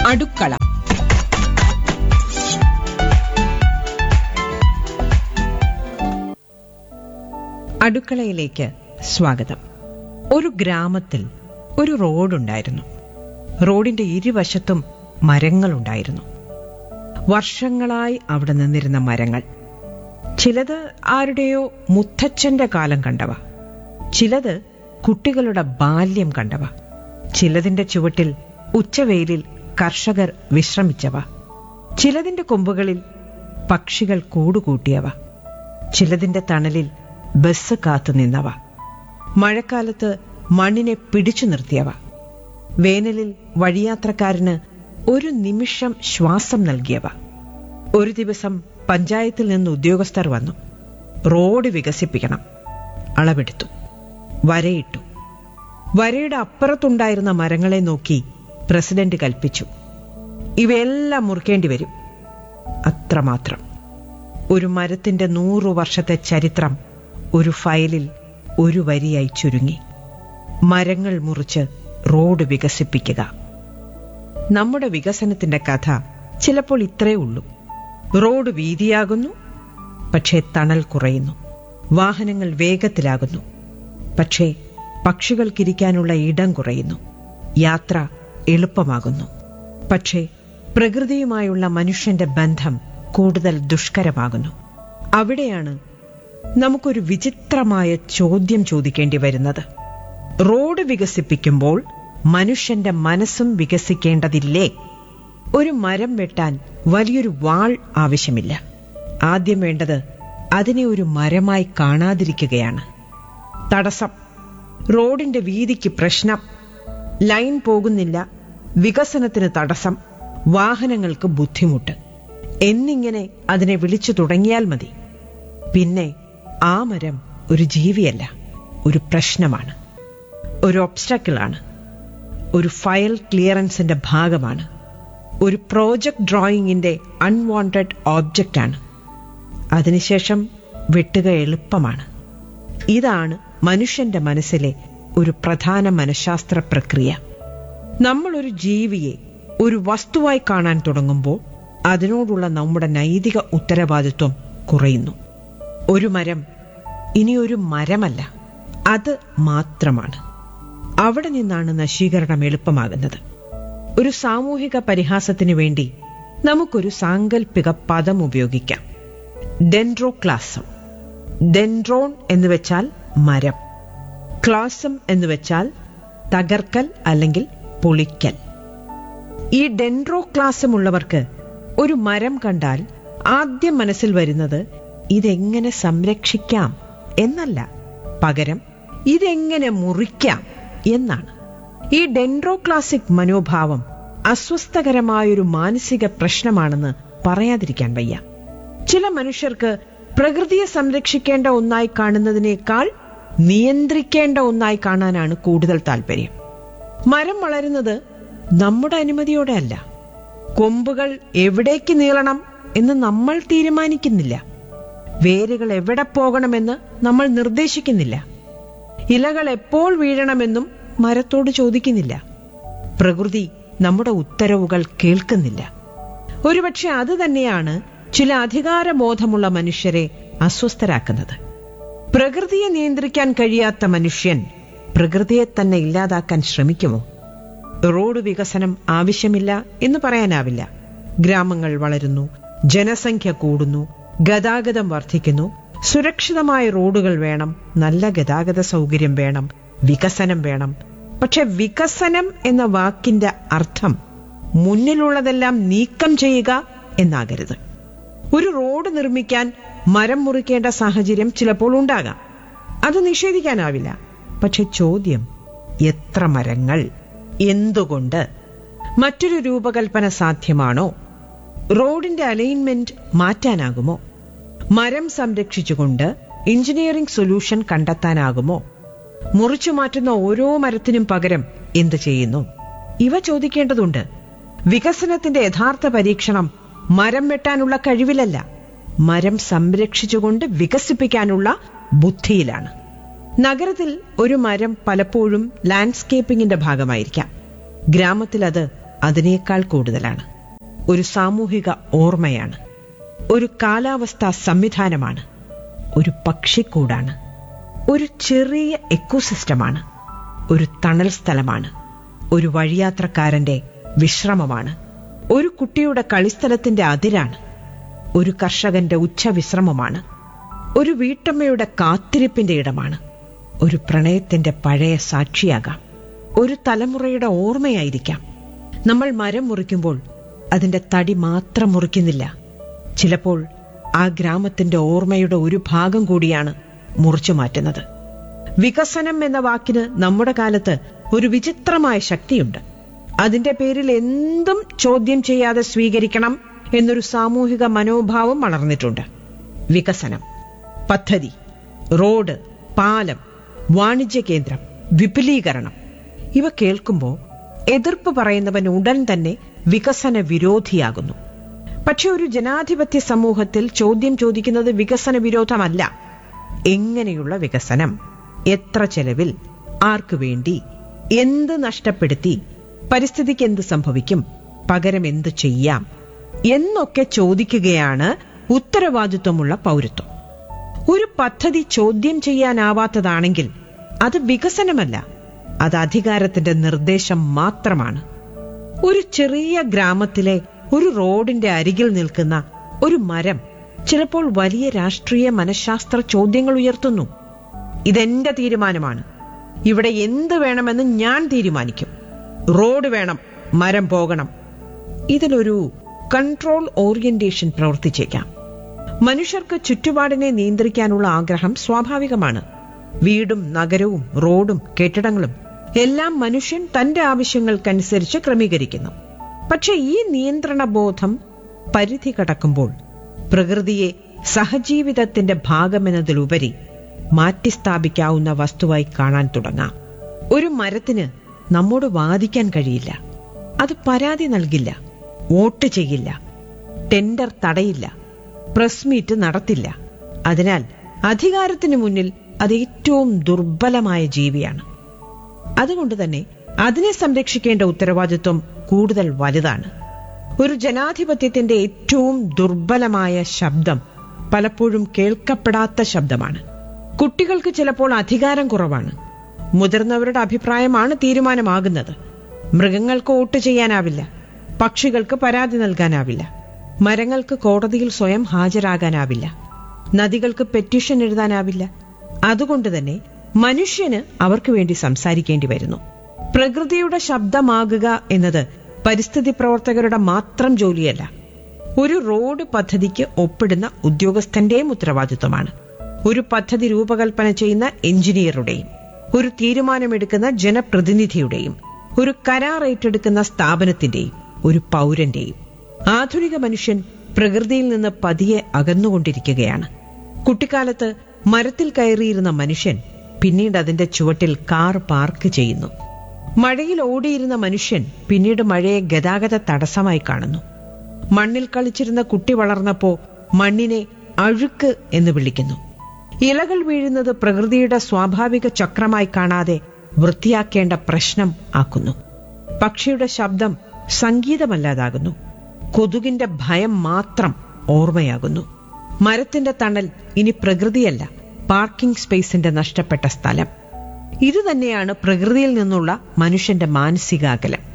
അടുക്കള അടുക്കളയിലേക്ക് സ്വാഗതം ഒരു ഗ്രാമത്തിൽ ഒരു റോഡുണ്ടായിരുന്നു റോഡിന്റെ ഇരുവശത്തും മരങ്ങളുണ്ടായിരുന്നു വർഷങ്ങളായി അവിടെ നിന്നിരുന്ന മരങ്ങൾ ചിലത് ആരുടെയോ മുത്തച്ഛന്റെ കാലം കണ്ടവ ചിലത് കുട്ടികളുടെ ബാല്യം കണ്ടവ ചിലതിന്റെ ചുവട്ടിൽ ഉച്ചവെയിലിൽ കർഷകർ വിശ്രമിച്ചവ ചിലതിന്റെ കൊമ്പുകളിൽ പക്ഷികൾ കൂടുകൂട്ടിയവ ചിലതിന്റെ തണലിൽ ബസ് കാത്തു നിന്നവ മഴക്കാലത്ത് മണ്ണിനെ പിടിച്ചു നിർത്തിയവ വേനലിൽ വഴിയാത്രക്കാരന് ഒരു നിമിഷം ശ്വാസം നൽകിയവ ഒരു ദിവസം പഞ്ചായത്തിൽ നിന്ന് ഉദ്യോഗസ്ഥർ വന്നു റോഡ് വികസിപ്പിക്കണം അളവെടുത്തു വരയിട്ടു വരയുടെ അപ്പുറത്തുണ്ടായിരുന്ന മരങ്ങളെ നോക്കി പ്രസിഡന്റ് കൽപ്പിച്ചു ഇവയെല്ലാം മുറിക്കേണ്ടി വരും അത്രമാത്രം ഒരു മരത്തിന്റെ നൂറു വർഷത്തെ ചരിത്രം ഒരു ഫയലിൽ ഒരു വരിയായി ചുരുങ്ങി മരങ്ങൾ മുറിച്ച് റോഡ് വികസിപ്പിക്കുക നമ്മുടെ വികസനത്തിന്റെ കഥ ചിലപ്പോൾ ഇത്രേ ഉള്ളൂ റോഡ് വീതിയാകുന്നു പക്ഷേ തണൽ കുറയുന്നു വാഹനങ്ങൾ വേഗത്തിലാകുന്നു പക്ഷേ പക്ഷികൾക്കിരിക്കാനുള്ള ഇടം കുറയുന്നു യാത്ര എളുപ്പമാകുന്നു പക്ഷേ പ്രകൃതിയുമായുള്ള മനുഷ്യന്റെ ബന്ധം കൂടുതൽ ദുഷ്കരമാകുന്നു അവിടെയാണ് നമുക്കൊരു വിചിത്രമായ ചോദ്യം ചോദിക്കേണ്ടി വരുന്നത് റോഡ് വികസിപ്പിക്കുമ്പോൾ മനുഷ്യന്റെ മനസ്സും വികസിക്കേണ്ടതില്ലേ ഒരു മരം വെട്ടാൻ വലിയൊരു വാൾ ആവശ്യമില്ല ആദ്യം വേണ്ടത് അതിനെ ഒരു മരമായി കാണാതിരിക്കുകയാണ് തടസ്സം റോഡിന്റെ വീതിക്ക് പ്രശ്നം ലൈൻ പോകുന്നില്ല വികസനത്തിന് തടസ്സം വാഹനങ്ങൾക്ക് ബുദ്ധിമുട്ട് എന്നിങ്ങനെ അതിനെ വിളിച്ചു തുടങ്ങിയാൽ മതി പിന്നെ ആ മരം ഒരു ജീവിയല്ല ഒരു പ്രശ്നമാണ് ഒരു ഒബ്സ്റ്റക്കിളാണ് ഒരു ഫയൽ ക്ലിയറൻസിന്റെ ഭാഗമാണ് ഒരു പ്രോജക്ട് ഡ്രോയിങ്ങിന്റെ അൺവാണ്ടഡ് ഓബ്ജക്റ്റാണ് അതിനുശേഷം വെട്ടുക എളുപ്പമാണ് ഇതാണ് മനുഷ്യന്റെ മനസ്സിലെ ഒരു പ്രധാന മനഃശാസ്ത്ര പ്രക്രിയ നമ്മൾ ഒരു ജീവിയെ ഒരു വസ്തുവായി കാണാൻ തുടങ്ങുമ്പോൾ അതിനോടുള്ള നമ്മുടെ നൈതിക ഉത്തരവാദിത്വം കുറയുന്നു ഒരു മരം ഇനി ഒരു മരമല്ല അത് മാത്രമാണ് അവിടെ നിന്നാണ് നശീകരണം എളുപ്പമാകുന്നത് ഒരു സാമൂഹിക പരിഹാസത്തിനു വേണ്ടി നമുക്കൊരു സാങ്കല്പിക പദം ഉപയോഗിക്കാം ഡെൻഡ്രോക്ലാസം ഡെൻഡ്രോൺ എന്ന് വെച്ചാൽ മരം ക്ലാസം എന്ന് വെച്ചാൽ തകർക്കൽ അല്ലെങ്കിൽ പൊളിക്കൽ ഈ ഡെൻഡ്രോക്ലാസം ഉള്ളവർക്ക് ഒരു മരം കണ്ടാൽ ആദ്യം മനസ്സിൽ വരുന്നത് ഇതെങ്ങനെ സംരക്ഷിക്കാം എന്നല്ല പകരം ഇതെങ്ങനെ മുറിക്കാം എന്നാണ് ഈ ഡെൻഡ്രോക്ലാസിക് മനോഭാവം അസ്വസ്ഥകരമായൊരു മാനസിക പ്രശ്നമാണെന്ന് പറയാതിരിക്കാൻ വയ്യ ചില മനുഷ്യർക്ക് പ്രകൃതിയെ സംരക്ഷിക്കേണ്ട ഒന്നായി കാണുന്നതിനേക്കാൾ നിയന്ത്രിക്കേണ്ട ഒന്നായി കാണാനാണ് കൂടുതൽ താല്പര്യം മരം വളരുന്നത് നമ്മുടെ അനുമതിയോടെ അല്ല കൊമ്പുകൾ എവിടേക്ക് നീളണം എന്ന് നമ്മൾ തീരുമാനിക്കുന്നില്ല വേരുകൾ എവിടെ പോകണമെന്ന് നമ്മൾ നിർദ്ദേശിക്കുന്നില്ല ഇലകൾ എപ്പോൾ വീഴണമെന്നും മരത്തോട് ചോദിക്കുന്നില്ല പ്രകൃതി നമ്മുടെ ഉത്തരവുകൾ കേൾക്കുന്നില്ല ഒരുപക്ഷെ അത് തന്നെയാണ് ചില അധികാരബോധമുള്ള മനുഷ്യരെ അസ്വസ്ഥരാക്കുന്നത് പ്രകൃതിയെ നിയന്ത്രിക്കാൻ കഴിയാത്ത മനുഷ്യൻ പ്രകൃതിയെ തന്നെ ഇല്ലാതാക്കാൻ ശ്രമിക്കുമോ റോഡ് വികസനം ആവശ്യമില്ല എന്ന് പറയാനാവില്ല ഗ്രാമങ്ങൾ വളരുന്നു ജനസംഖ്യ കൂടുന്നു ഗതാഗതം വർദ്ധിക്കുന്നു സുരക്ഷിതമായ റോഡുകൾ വേണം നല്ല ഗതാഗത സൗകര്യം വേണം വികസനം വേണം പക്ഷെ വികസനം എന്ന വാക്കിന്റെ അർത്ഥം മുന്നിലുള്ളതെല്ലാം നീക്കം ചെയ്യുക എന്നാകരുത് ഒരു റോഡ് നിർമ്മിക്കാൻ മരം മുറിക്കേണ്ട സാഹചര്യം ചിലപ്പോൾ ഉണ്ടാകാം അത് നിഷേധിക്കാനാവില്ല പക്ഷെ ചോദ്യം എത്ര മരങ്ങൾ എന്തുകൊണ്ട് മറ്റൊരു രൂപകൽപ്പന സാധ്യമാണോ റോഡിന്റെ അലൈൻമെന്റ് മാറ്റാനാകുമോ മരം സംരക്ഷിച്ചുകൊണ്ട് എഞ്ചിനീയറിംഗ് സൊല്യൂഷൻ കണ്ടെത്താനാകുമോ മുറിച്ചു മാറ്റുന്ന ഓരോ മരത്തിനും പകരം എന്ത് ചെയ്യുന്നു ഇവ ചോദിക്കേണ്ടതുണ്ട് വികസനത്തിന്റെ യഥാർത്ഥ പരീക്ഷണം മരം വെട്ടാനുള്ള കഴിവിലല്ല മരം സംരക്ഷിച്ചുകൊണ്ട് വികസിപ്പിക്കാനുള്ള ബുദ്ധിയിലാണ് നഗരത്തിൽ ഒരു മരം പലപ്പോഴും ലാൻഡ്സ്കേപ്പിംഗിന്റെ ഭാഗമായിരിക്കാം ഗ്രാമത്തിൽ അത് അതിനേക്കാൾ കൂടുതലാണ് ഒരു സാമൂഹിക ഓർമ്മയാണ് ഒരു കാലാവസ്ഥാ സംവിധാനമാണ് ഒരു പക്ഷിക്കൂടാണ് ഒരു ചെറിയ എക്കോസിസ്റ്റമാണ് ഒരു തണൽ സ്ഥലമാണ് ഒരു വഴിയാത്രക്കാരന്റെ വിശ്രമമാണ് ഒരു കുട്ടിയുടെ കളിസ്ഥലത്തിന്റെ അതിരാണ് ഒരു കർഷകന്റെ ഉച്ചവിശ്രമമാണ് ഒരു വീട്ടമ്മയുടെ കാത്തിരിപ്പിന്റെ ഇടമാണ് ഒരു പ്രണയത്തിന്റെ പഴയ സാക്ഷിയാകാം ഒരു തലമുറയുടെ ഓർമ്മയായിരിക്കാം നമ്മൾ മരം മുറിക്കുമ്പോൾ അതിന്റെ തടി മാത്രം മുറിക്കുന്നില്ല ചിലപ്പോൾ ആ ഗ്രാമത്തിന്റെ ഓർമ്മയുടെ ഒരു ഭാഗം കൂടിയാണ് മുറിച്ചു മാറ്റുന്നത് വികസനം എന്ന വാക്കിന് നമ്മുടെ കാലത്ത് ഒരു വിചിത്രമായ ശക്തിയുണ്ട് അതിന്റെ പേരിൽ എന്തും ചോദ്യം ചെയ്യാതെ സ്വീകരിക്കണം എന്നൊരു സാമൂഹിക മനോഭാവം വളർന്നിട്ടുണ്ട് വികസനം പദ്ധതി റോഡ് പാലം വാണിജ്യ കേന്ദ്രം വിപുലീകരണം ഇവ കേൾക്കുമ്പോൾ എതിർപ്പ് പറയുന്നവൻ ഉടൻ തന്നെ വികസന വിരോധിയാകുന്നു പക്ഷെ ഒരു ജനാധിപത്യ സമൂഹത്തിൽ ചോദ്യം ചോദിക്കുന്നത് വികസന വിരോധമല്ല എങ്ങനെയുള്ള വികസനം എത്ര ചെലവിൽ ആർക്കു വേണ്ടി എന്ത് നഷ്ടപ്പെടുത്തി പരിസ്ഥിതിക്ക് എന്ത് സംഭവിക്കും പകരം എന്ത് ചെയ്യാം എന്നൊക്കെ ചോദിക്കുകയാണ് ഉത്തരവാദിത്വമുള്ള പൗരത്വം ഒരു പദ്ധതി ചോദ്യം ചെയ്യാനാവാത്തതാണെങ്കിൽ അത് വികസനമല്ല അത് അധികാരത്തിന്റെ നിർദ്ദേശം മാത്രമാണ് ഒരു ചെറിയ ഗ്രാമത്തിലെ ഒരു റോഡിന്റെ അരികിൽ നിൽക്കുന്ന ഒരു മരം ചിലപ്പോൾ വലിയ രാഷ്ട്രീയ മനഃശാസ്ത്ര ചോദ്യങ്ങൾ ഉയർത്തുന്നു ഇതെന്റെ തീരുമാനമാണ് ഇവിടെ എന്ത് വേണമെന്ന് ഞാൻ തീരുമാനിക്കും റോഡ് വേണം മരം പോകണം ഇതിലൊരു കൺട്രോൾ ഓറിയന്റേഷൻ പ്രവർത്തിച്ചേക്കാം മനുഷ്യർക്ക് ചുറ്റുപാടിനെ നിയന്ത്രിക്കാനുള്ള ആഗ്രഹം സ്വാഭാവികമാണ് വീടും നഗരവും റോഡും കെട്ടിടങ്ങളും എല്ലാം മനുഷ്യൻ തന്റെ ആവശ്യങ്ങൾക്കനുസരിച്ച് ക്രമീകരിക്കുന്നു പക്ഷെ ഈ നിയന്ത്രണ ബോധം പരിധി കടക്കുമ്പോൾ പ്രകൃതിയെ സഹജീവിതത്തിന്റെ ഭാഗമെന്നതിലുപരി മാറ്റിസ്ഥാപിക്കാവുന്ന വസ്തുവായി കാണാൻ തുടങ്ങാം ഒരു മരത്തിന് നമ്മോട് വാദിക്കാൻ കഴിയില്ല അത് പരാതി നൽകില്ല വോട്ട് ചെയ്യില്ല ടെൻഡർ തടയില്ല പ്രസ് മീറ്റ് നടത്തില്ല അതിനാൽ അധികാരത്തിന് മുന്നിൽ അത് ഏറ്റവും ദുർബലമായ ജീവിയാണ് അതുകൊണ്ട് തന്നെ അതിനെ സംരക്ഷിക്കേണ്ട ഉത്തരവാദിത്വം കൂടുതൽ വലുതാണ് ഒരു ജനാധിപത്യത്തിന്റെ ഏറ്റവും ദുർബലമായ ശബ്ദം പലപ്പോഴും കേൾക്കപ്പെടാത്ത ശബ്ദമാണ് കുട്ടികൾക്ക് ചിലപ്പോൾ അധികാരം കുറവാണ് മുതിർന്നവരുടെ അഭിപ്രായമാണ് തീരുമാനമാകുന്നത് മൃഗങ്ങൾക്ക് വോട്ട് ചെയ്യാനാവില്ല പക്ഷികൾക്ക് പരാതി നൽകാനാവില്ല മരങ്ങൾക്ക് കോടതിയിൽ സ്വയം ഹാജരാകാനാവില്ല നദികൾക്ക് പെറ്റീഷൻ എഴുതാനാവില്ല അതുകൊണ്ട് തന്നെ മനുഷ്യന് അവർക്ക് വേണ്ടി സംസാരിക്കേണ്ടി വരുന്നു പ്രകൃതിയുടെ ശബ്ദമാകുക എന്നത് പരിസ്ഥിതി പ്രവർത്തകരുടെ മാത്രം ജോലിയല്ല ഒരു റോഡ് പദ്ധതിക്ക് ഒപ്പിടുന്ന ഉദ്യോഗസ്ഥന്റെയും ഉത്തരവാദിത്വമാണ് ഒരു പദ്ധതി രൂപകൽപ്പന ചെയ്യുന്ന എഞ്ചിനീയറുടെയും ഒരു തീരുമാനമെടുക്കുന്ന ജനപ്രതിനിധിയുടെയും ഒരു കരാർ ഏറ്റെടുക്കുന്ന സ്ഥാപനത്തിന്റെയും ഒരു പൗരന്റെയും ആധുനിക മനുഷ്യൻ പ്രകൃതിയിൽ നിന്ന് പതിയെ അകന്നുകൊണ്ടിരിക്കുകയാണ് കുട്ടിക്കാലത്ത് മരത്തിൽ കയറിയിരുന്ന മനുഷ്യൻ പിന്നീട് അതിന്റെ ചുവട്ടിൽ കാർ പാർക്ക് ചെയ്യുന്നു മഴയിൽ ഓടിയിരുന്ന മനുഷ്യൻ പിന്നീട് മഴയെ ഗതാഗത തടസ്സമായി കാണുന്നു മണ്ണിൽ കളിച്ചിരുന്ന കുട്ടി വളർന്നപ്പോ മണ്ണിനെ അഴുക്ക് എന്ന് വിളിക്കുന്നു ഇലകൾ വീഴുന്നത് പ്രകൃതിയുടെ സ്വാഭാവിക ചക്രമായി കാണാതെ വൃത്തിയാക്കേണ്ട പ്രശ്നം ആക്കുന്നു പക്ഷിയുടെ ശബ്ദം സംഗീതമല്ലാതാകുന്നു കൊതുകിന്റെ ഭയം മാത്രം ഓർമ്മയാകുന്നു മരത്തിന്റെ തണൽ ഇനി പ്രകൃതിയല്ല പാർക്കിംഗ് സ്പേസിന്റെ നഷ്ടപ്പെട്ട സ്ഥലം ഇതുതന്നെയാണ് പ്രകൃതിയിൽ നിന്നുള്ള മനുഷ്യന്റെ മാനസികാകലം